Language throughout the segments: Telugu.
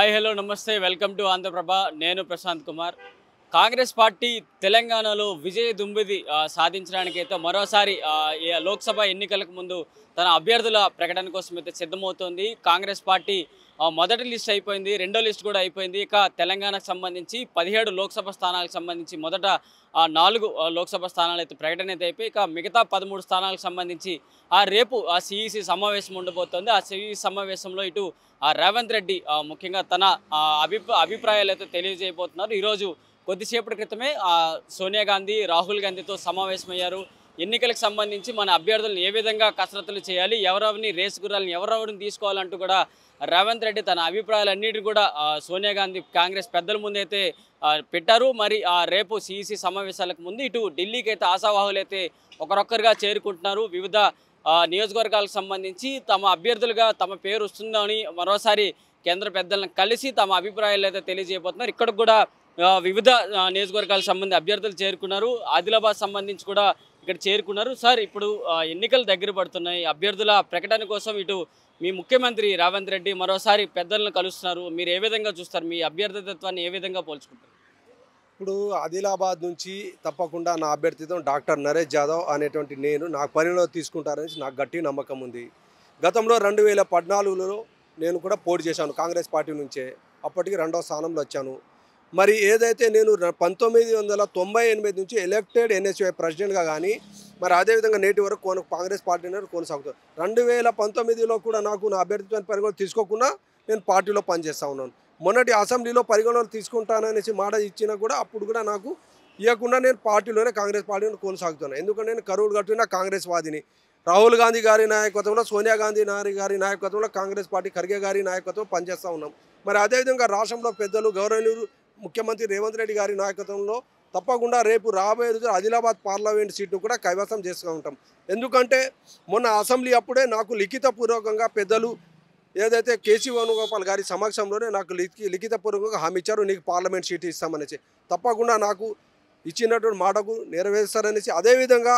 hi hello namaste welcome to Andhra Prabha నేను ప్రశాంత్ కుమార్ కాంగ్రెస్ పార్టీ తెలంగాణలో విజయ దుంబిది ఆ, సాధించడానికి అయితే మరోసారి ఆ, ఈ లోక్సభ ఎన్నికలకు ముందు తన అభ్యర్థుల ప్రకటన కోసం అయితే సిద్ధమవుతోంది కాంగ్రెస్ పార్టీ ఆ, మొదటి లిస్ట్ అయిపోయింది రెండో లిస్ట్ కూడా అయిపోయింది ఇక తెలంగాణకు సంబంధించి పదిహేడు లోక్సభ స్థానాలకు సంబంధించి మొదట ఆ, నాలుగు ఆ, లోక్సభ స్థానాలు అయితే ప్రకటన అయితే అయిపోయి ఇక మిగతా పదమూడు స్థానాలకు సంబంధించి ఆ రేపు ఆ సిఈసి సమావేశం ఉండబోతోంది ఆ సిఈసి సమావేశంలో ఇటు ఆ రేవంత్ రెడ్డి ఆ, ముఖ్యంగా తన ఆ, అభిప్రా అభిప్రాయాలు అయితే తెలియజేయబోతున్నారు ఈరోజు కొద్దిసేపటి క్రితమే ఆ, సోనియా గాంధీ రాహుల్ గాంధీతో సమావేశమయ్యారు ఎన్నికలకు సంబంధించి మన అభ్యర్థులను ఏ విధంగా కసరత్తులు చేయాలి ఎవరెవరిని రేసు గుర్రాలను ఎవరెవరిని తీసుకోవాలంటూ కూడా రేవంత్ రెడ్డి తన అభిప్రాయాలన్నిటి కూడా ఆ, సోనియా గాంధీ కాంగ్రెస్ పెద్దల ముందైతే ఆ, పెట్టారు మరి ఆ రేపు సిఈసి సమావేశాలకు ముందు ఇటు ఢిల్లీకి అయితే ఆశావాహులు అయితే ఒకరొక్కరుగా చేరుకుంటున్నారు వివిధ ఆ, నియోజకవర్గాలకు సంబంధించి తమ అభ్యర్థులుగా తమ పేరు వస్తుందని మరోసారి కేంద్ర పెద్దలను కలిసి తమ అభిప్రాయాలు అయితే తెలియజేయబోతున్నారు ఇక్కడ కూడా ఆ, వివిధ ఆ, నియోజకవర్గాలకు సంబంధించి అభ్యర్థులు చేరుకున్నారు ఆదిలాబాద్ సంబంధించి కూడా ఇక్కడ చేరుకున్నారు సార్ ఇప్పుడు ఆ, ఎన్నికలు దగ్గర పడుతున్నాయి అభ్యర్థుల ప్రకటన కోసం ఇటు మీ ముఖ్యమంత్రి రేవంత్ రెడ్డి మరోసారి పెద్దలను కలుస్తున్నారు మీరు ఏ విధంగా చూస్తారు మీ అభ్యర్థిత్వాన్ని ఏ విధంగా పోల్చుకుంటారు ఇప్పుడు ఆదిలాబాద్ నుంచి తప్పకుండా నా అభ్యర్థిత్వం డాక్టర్ నరేష్ జాదవ్ అనేటువంటి నేను నాకు పనిలో తీసుకుంటారని నాకు గట్టి నమ్మకం ఉంది గతంలో రెండు వేల పద్నాలుగులో నేను కూడా పోటీ చేశాను కాంగ్రెస్ పార్టీ నుంచే అప్పటికి రెండో స్థానంలో వచ్చాను మరి ఏదైతే నేను ర- పంతొమ్మిది వందల తొంభై ఎనిమిది నుంచి ఎలక్టెడ్ ఎన్ఎస్యుఐ ప్రెసిడెంట్గా కానీ మరి అదేవిధంగా నేటి వరకు కొన కాంగ్రెస్ పార్టీ అనేది కొనసాగుతుంది రెండు వేల పంతొమ్మిదిలో కూడా నాకు నా అభ్యర్థిత్వాన్ని పరిగణలో తీసుకోకుండా నేను పార్టీలో పనిచేస్తూ ఉన్నాను మొన్నటి అసెంబ్లీలో పరిగణలో తీసుకుంటాననేసి మాట ఇచ్చినా కూడా అప్పుడు కూడా నాకు ఇవ్వకుండా నేను పార్టీలోనే కాంగ్రెస్ పార్టీలో కొనసాగుతున్నాను ఎందుకంటే నేను కరువులు కట్టిన కాంగ్రెస్ వాదిని రాహుల్ గాంధీ గారి నాయకత్వంలో సోనియా గాంధీ నారి గారి నాయకత్వంలో కాంగ్రెస్ పార్టీ ఖర్గే గారి నాయకత్వం పనిచేస్తూ ఉన్నాం మరి అదేవిధంగా రాష్ట్రంలో పెద్దలు గౌరవనీయులు ముఖ్యమంత్రి రేవంత్ రెడ్డి గారి నాయకత్వంలో తప్పకుండా రేపు రాబోయే రోజు ఆదిలాబాద్ పార్లమెంట్ సీట్ను కూడా కైవసం చేసుకుని ఉంటాం ఎందుకంటే మొన్న అసెంబ్లీ అప్పుడే నాకు లిఖితపూర్వకంగా పెద్దలు ఏదైతే కేసీ వేణుగోపాల్ గారి సమక్షంలోనే నాకు లిఖి లిఖితపూర్వకంగా హామీ ఇచ్చారు నీకు పార్లమెంట్ సీట్ ఇస్తామనేసి తప్పకుండా నాకు ఇచ్చినటువంటి మాటకు నెరవేరుస్తారనేసి అదేవిధంగా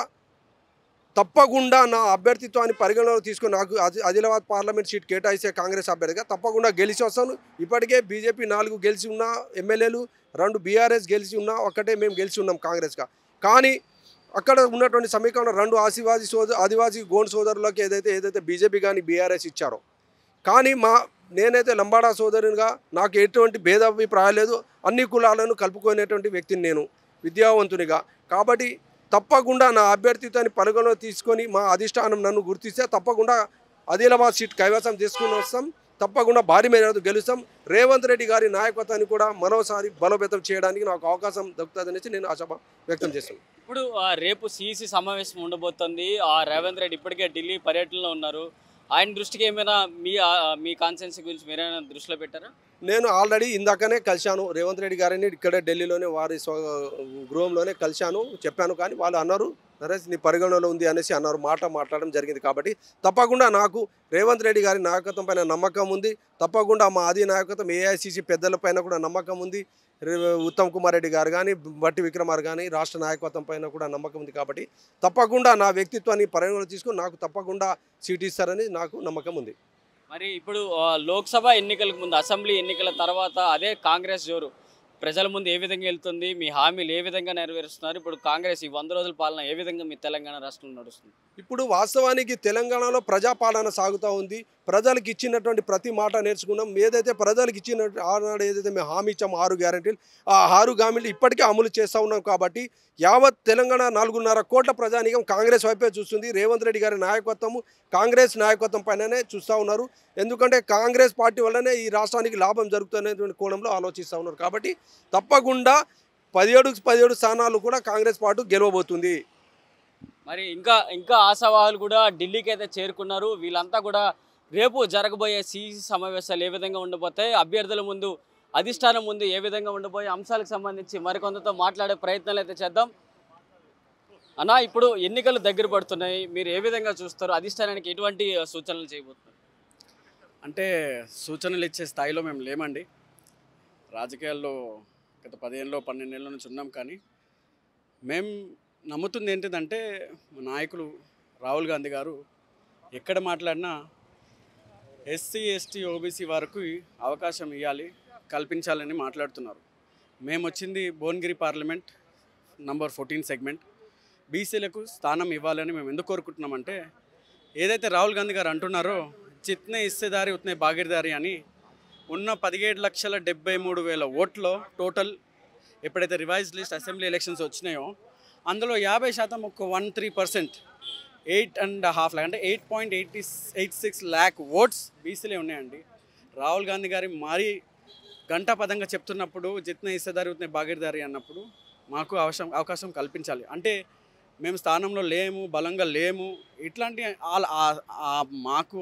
తప్పకుండా నా అభ్యర్థిత్వాన్ని పరిగణలోకి తీసుకుని నాకు ఆది- ఆదిలాబాద్ పార్లమెంట్ సీట్ కేటాయిస్తే కాంగ్రెస్ అభ్యర్థిగా తప్పకుండా గెలిచి వస్తాను ఇప్పటికే బీజేపీ నాలుగు గెలిచి ఉన్న ఎమ్మెల్యేలు రెండు బీఆర్ఎస్ గెలిచి ఉన్నా ఒక్కటే మేము గెలిచి ఉన్నాం కాంగ్రెస్గా కానీ అక్కడ ఉన్నటువంటి సమీకరణ రెండు ఆదివాసీ సోదరు ఆదివాసీ గోండ్ సోదరులకు ఏదైతే ఏదైతే బీజేపీ కానీ బీఆర్ఎస్ ఇచ్చారో కానీ మా నేనైతే లంబాడా సోదరునిగా నాకు ఎటువంటి భేదాభిప్రాయం లేదు అన్ని కులాలను కలుపుకునేటువంటి వ్యక్తిని నేను విద్యావంతునిగా కాబట్టి తప్పకుండా నా అభ్యర్థిత్వాన్ని పరిగణలో తీసుకొని మా అధిష్టానం నన్ను గుర్తిస్తే తప్పకుండా ఆదిలాబాద్ సీట్ కైవసం తీసుకుని వస్తాం తప్పకుండా భారీ మేరకు గెలుస్తాం రేవంత్ రెడ్డి గారి నాయకత్వాన్ని కూడా మరోసారి బలోపేతం చేయడానికి నాకు అవకాశం దక్కుతుందనేసి నేను ఆశ వ్యక్తం చేస్తున్నాను ఇప్పుడు ఆ, రేపు సిఈసి సమావేశం ఉండబోతోంది ఆ రేవంత్ రెడ్డి ఇప్పటికే ఢిల్లీ పర్యటనలో ఉన్నారు ఆయన దృష్టికి ఏమైనా మీ ఆ, మీ కాన్సెన్సీ గురించి మీరేమైనా దృష్టిలో పెట్టారా నేను ఆల్రెడీ ఇందాకనే కలిశాను రేవంత్ రెడ్డి గారిని ఇక్కడ ఢిల్లీలోనే వారి స్వ గృహంలోనే కలిశాను చెప్పాను కానీ వాళ్ళు అన్నారు నరేష్ నీ పరిగణనలో ఉంది అనేసి అన్నారు మాట మాట్లాడడం జరిగింది కాబట్టి తప్పకుండా నాకు రేవంత్ రెడ్డి గారి నాయకత్వం పైన నమ్మకం ఉంది తప్పకుండా మా ఆది నాయకత్వం ఏఐసిసి పెద్దల పైన కూడా నమ్మకం ఉంది రే- ఉత్తమ్ కుమార్ రెడ్డి గారు కానీ బట్టి విక్రమార్ కానీ రాష్ట్ర నాయకత్వం పైన కూడా నమ్మకం ఉంది కాబట్టి తప్పకుండా నా వ్యక్తిత్వాన్ని పరిగణలో తీసుకుని నాకు తప్పకుండా సీట్ ఇస్తారని నాకు నమ్మకం ఉంది మరి ఇప్పుడు ఆ, లోక్సభ ఎన్నికలకు ముందు అసెంబ్లీ ఎన్నికల తర్వాత అదే కాంగ్రెస్ జోరు ప్రజల ముందు ఏ విధంగా వెళ్తుంది మీ హామీలు ఏ విధంగా నెరవేరుస్తున్నారు ఇప్పుడు కాంగ్రెస్ ఈ వంద రోజుల పాలన ఏ విధంగా మీ తెలంగాణ రాష్ట్రంలో నడుస్తుంది ఇప్పుడు వాస్తవానికి తెలంగాణలో ప్రజాపాలన సాగుతూ ఉంది ప్రజలకు ఇచ్చినటువంటి ప్రతి మాట నేర్చుకున్నాం ఏదైతే ప్రజలకు ఇచ్చిన ఆనాడు ఏదైతే మేము హామీ ఇచ్చామో ఆరు గ్యారంటీలు ఆ ఆరు గ్యారంటీలు ఇప్పటికే అమలు చేస్తూ ఉన్నాం కాబట్టి యావత్ తెలంగాణ నాలుగున్నర కోట్ల ప్రజానీకం కాంగ్రెస్ వైపే చూస్తుంది రేవంత్ రెడ్డి గారి నాయకత్వము కాంగ్రెస్ నాయకత్వం పైననే చూస్తూ ఉన్నారు ఎందుకంటే కాంగ్రెస్ పార్టీ వల్లనే ఈ రాష్ట్రానికి లాభం జరుగుతున్నటువంటి కోణంలో ఆలోచిస్తూ ఉన్నారు కాబట్టి తప్పకుండా పదిహేడు పదిహేడు స్థానాలు కూడా కాంగ్రెస్ పార్టీ గెలవబోతుంది మరి ఇంకా ఇంకా ఆశావాహులు కూడా ఢిల్లీకి అయితే చేరుకున్నారు వీళ్ళంతా కూడా రేపు జరగబోయే సిఈసి సమావేశాలు ఏ విధంగా ఉండబోతాయి అభ్యర్థుల ముందు అధిష్టానం ముందు ఏ విధంగా ఉండబోయే అంశాలకు సంబంధించి మరికొంతతో మాట్లాడే ప్రయత్నాలు అయితే చేద్దాం అన్న ఇప్పుడు ఎన్నికలు దగ్గర పడుతున్నాయి మీరు ఏ విధంగా చూస్తారు అధిష్టానానికి ఎటువంటి సూచనలు చేయబోతున్నారు అంటే సూచనలు ఇచ్చే స్థాయిలో మేము లేమండి రాజకీయాల్లో గత పదిహేనులో పన్నెండేళ్ళ నుంచి ఉన్నాం కానీ మేము నమ్ముతుంది ఏంటిదంటే మా నాయకులు రాహుల్ గాంధీ గారు ఎక్కడ మాట్లాడినా ఎస్సీ ఎస్టీ ఓబీసీ వారికి అవకాశం ఇవ్వాలి కల్పించాలని మాట్లాడుతున్నారు మేము వచ్చింది Bhuvanagiri parliament number fourteen segment బీసీలకు స్థానం ఇవ్వాలని మేము ఎందుకు కోరుకుంటున్నామంటే ఏదైతే రాహుల్ గాంధీ గారు అంటున్నారో చిత్నే ఇస్తేదారి ఉత్నే బాగిరిదారి అని ఉన్న పదిహేడు లక్షల డెబ్బై మూడు వేల ఓట్లో టోటల్ ఎప్పుడైతే రివైజ్ లిస్ట్ అసెంబ్లీ ఎలక్షన్స్ వచ్చినాయో అందులో యాభై శాతం ఒక one three percent eight and half lakh అంటే eight point eighty eight six lakh votes బీసీలే ఉన్నాయండి రాహుల్ గాంధీ గారి మరీ గంటాపదంగా చెప్తున్నప్పుడు జిత్న ఇస్తేదారి ఉత్నే బాగిరిదారి అన్నప్పుడు మాకు అవసరం అవకాశం కల్పించాలి అంటే మేము స్థానంలో లేము బలంగా లేము ఇట్లాంటి ఆల్- ఆ- ఆ- మాకు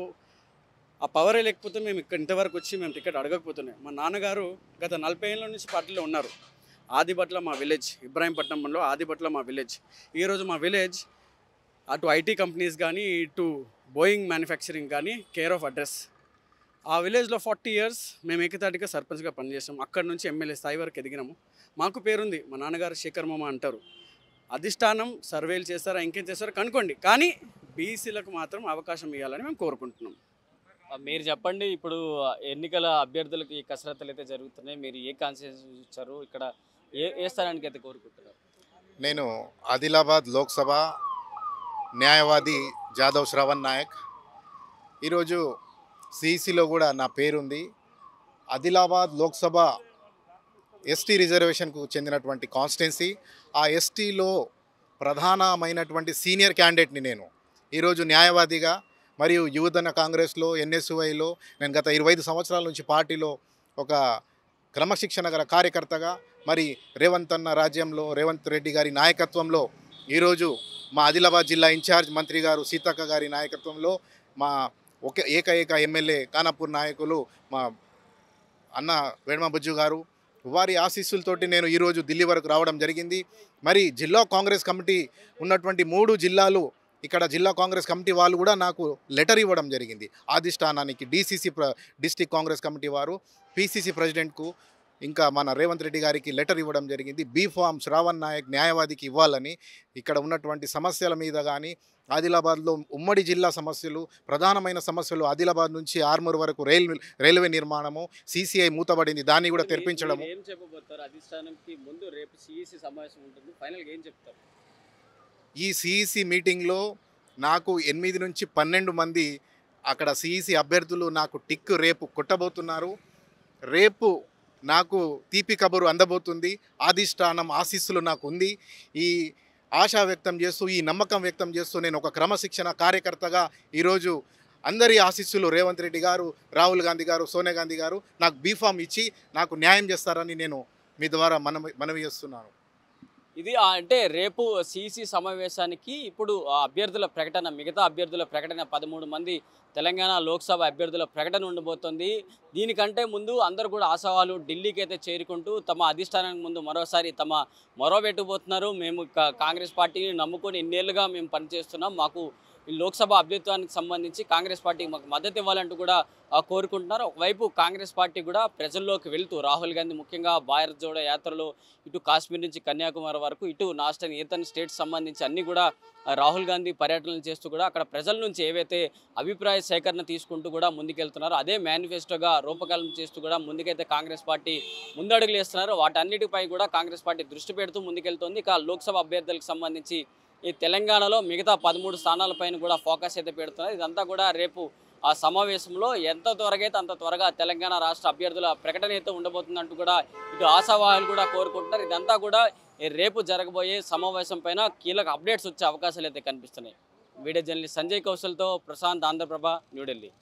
ఆ పవరే లేకపోతే మేము ఇక్కడ ఇంతవరకు వచ్చి మేము టికెట్ అడగకపోతున్నాం మా నాన్నగారు గత నలభై ఏళ్ళ నుంచి పార్టీలో ఉన్నారు ఆదిబట్ల మా విలేజ్ ఇబ్రాహీంపట్నంలో ఆదిబట్ల మా విలేజ్ ఈరోజు మా విలేజ్ అటు ఐటీ కంపెనీస్ కానీ ఇటు బోయింగ్ మ్యానుఫ్యాక్చరింగ్ కానీ కేర్ ఆఫ్ అడ్రస్ ఆ విలేజ్లో ఫార్టీ ఇయర్స్ మేము ఏకతాటిగా సర్పంచ్గా పనిచేసాం అక్కడ నుంచి ఎమ్మెల్యే స్థాయి వరకు ఎదిగినాము మాకు పేరుంది మా నాన్నగారు శేఖర్ మామ అంటారు అధిష్టానం సర్వేలు చేస్తారా ఇంకేం చేస్తారో కనుక్కోండి కానీ బీసీలకు మాత్రం అవకాశం ఇవ్వాలని మేము కోరుకుంటున్నాం ఆ, మీరు చెప్పండి ఇప్పుడు ఎన్నికల అభ్యర్థులకు ఈ కసరత్తులు అయితే జరుగుతున్నాయి మీరు ఏ కాన్సెన్స్ ఇచ్చారు ఇక్కడ ఏ ఏ స్థానానికి అయితే కోరుకుంటున్నారు నేను ఆదిలాబాద్ లోక్సభ న్యాయవాది జాదవ్ శ్రవణ్ నాయక్ ఈరోజు సిఈసిలో కూడా నా పేరుంది ఆదిలాబాద్ లోక్సభ ఎస్టీ రిజర్వేషన్కు చెందినటువంటి కాన్స్టిట్యున్సీ ఆ ఎస్టీలో ప్రధానమైనటువంటి సీనియర్ క్యాండిడేట్ని నేను ఈరోజు న్యాయవాదిగా మరియు యువజన కాంగ్రెస్లో ఎన్ఎస్యుఐలో నేను గత ఇరవై ఐదు సంవత్సరాల నుంచి పార్టీలో ఒక క్రమశిక్షణ గల కార్యకర్తగా మరి రేవంత్ అన్న రాజ్యంలో రేవంత్ రెడ్డి గారి నాయకత్వంలో ఈరోజు మా ఆదిలాబాద్ జిల్లా ఇన్ఛార్జ్ మంత్రి గారు సీతక్క గారి నాయకత్వంలో మా ఒకే ఏకైక ఎమ్మెల్యే కానాపూర్ నాయకులు మా అన్న వేణమ బుజ్జు గారు వారి ఆశీస్సులతోటి నేను ఈరోజు ఢిల్లీ వరకు రావడం జరిగింది మరి జిల్లా కాంగ్రెస్ కమిటీ ఉన్నటువంటి మూడు జిల్లాలు ఇక్కడ జిల్లా కాంగ్రెస్ కమిటీ వాళ్ళు కూడా నాకు లెటర్ ఇవ్వడం జరిగింది అధిష్టానానికి డీసీసీ ప్ర డిస్టిక్ కాంగ్రెస్ కమిటీ వారు పీసీసీ ప్రెసిడెంట్కు ఇంకా మన రేవంత్ రెడ్డి గారికి లెటర్ ఇవ్వడం జరిగింది బీ ఫామ్ శ్రావణ్ నాయక్ న్యాయవాదికి ఇవ్వాలని ఇక్కడ ఉన్నటువంటి సమస్యల మీద కానీ ఆదిలాబాద్లో ఉమ్మడి జిల్లా సమస్యలు ప్రధానమైన సమస్యలు ఆదిలాబాద్ నుంచి ఆర్మూర్ వరకు రైల్ రైల్వే నిర్మాణము సీసీఐ మూతబడింది దాన్ని కూడా మీరు- తెరిపించడము మీరు ఏం చెప్పబోతారు అధిష్టానంకి ముందు రేపు సిఈసి సమావేశం ఉంటుంది ఫైనల్గా ఏం చెప్తారు ఈ సిఈసి మీటింగ్లో నాకు ఎనిమిది నుంచి పన్నెండు మంది అక్కడ సిఈసి అభ్యర్థులు నాకు టిక్ రేపు కొట్టబోతున్నారు రేపు నాకు తీపి కబురు అందబోతుంది ఆదిష్టానం ఆశీస్సులు నాకు ఉంది ఈ ఆశ వ్యక్తం చేస్తూ ఈ నమ్మకం వ్యక్తం చేస్తూ నేను ఒక క్రమశిక్షణ కార్యకర్తగా ఈరోజు అందరి ఆశీస్సులు రేవంత్ రెడ్డి గారు రాహుల్ గాంధీ గారు సోనియా గాంధీ గారు నాకు బీఫామ్ ఇచ్చి నాకు న్యాయం చేస్తారని నేను మీ ద్వారా మనవి మనవి చేస్తున్నాను ఇది ఆ అంటే రేపు సిసి సమావేశానికి ఇప్పుడు ఆ అభ్యర్థుల ప్రకటన మిగతా అభ్యర్థుల ప్రకటన పదమూడు మంది తెలంగాణ లోక్సభ అభ్యర్థుల ప్రకటన ఉండబోతోంది దీనికంటే ముందు అందరూ కూడా ఆశావాలు ఢిల్లీకి అయితే చేరుకుంటూ తమ అధిష్టానానికి ముందు మరోసారి తమ మొరో పెట్టబోతున్నారు మేము కా- కాంగ్రెస్ పార్టీని నమ్ముకొని ఇన్నేళ్లుగా మేము పనిచేస్తున్నాం మాకు ఈ లోక్సభ అభ్యర్థానికి సంబంధించి కాంగ్రెస్ పార్టీకి మాకు మద్దతు ఇవ్వాలంటూ కూడా ఆ, కోరుకుంటున్నారు ఒకవైపు కాంగ్రెస్ పార్టీ కూడా ప్రజల్లోకి వెళ్తూ రాహుల్ గాంధీ ముఖ్యంగా భారత్ జోడో యాత్రలో ఇటు కాశ్మీర్ నుంచి కన్యాకుమారి వరకు ఇటు నాస్టన్ ఈతన్ స్టేట్స్ సంబంధించి అన్ని కూడా ఆ, రాహుల్ గాంధీ పర్యటనలు చేస్తూ కూడా అక్కడ ప్రజల నుంచి ఏవైతే అభిప్రాయ సేకరణ తీసుకుంటూ కూడా ముందుకెళ్తున్నారో అదే మేనిఫెస్టోగా రూపకల్పన చేస్తూ కూడా ముందుకైతే కాంగ్రెస్ పార్టీ ముందడుగులు వేస్తున్నారు వాటన్నిటిపై కూడా కాంగ్రెస్ పార్టీ దృష్టి పెడుతూ ముందుకెళ్తోంది ఇక లోక్సభ అభ్యర్థులకు సంబంధించి ఈ తెలంగాణలో మిగతా పదమూడు స్థానాలపైన కూడా ఫోకస్ అయితే పెడుతున్నారు ఇదంతా కూడా రేపు ఆ సమావేశంలో ఎంత త్వరగా అయితే అంత త్వరగా తెలంగాణ రాష్ట్ర అభ్యర్థుల ప్రకటన అయితే ఉండబోతుందంటూ కూడా ఇటు ఆశావాహులు కూడా కోరుకుంటున్నారు ఇదంతా కూడా ఈ రేపు జరగబోయే సమావేశం పైన కీలక అప్డేట్స్ వచ్చే అవకాశాలు అయితే కనిపిస్తున్నాయి వీడియో జర్నలిస్ట్ సంజయ్ కౌశల్తో ప్రశాంత్ ఆంధ్రప్రభ న్యూఢిల్లీ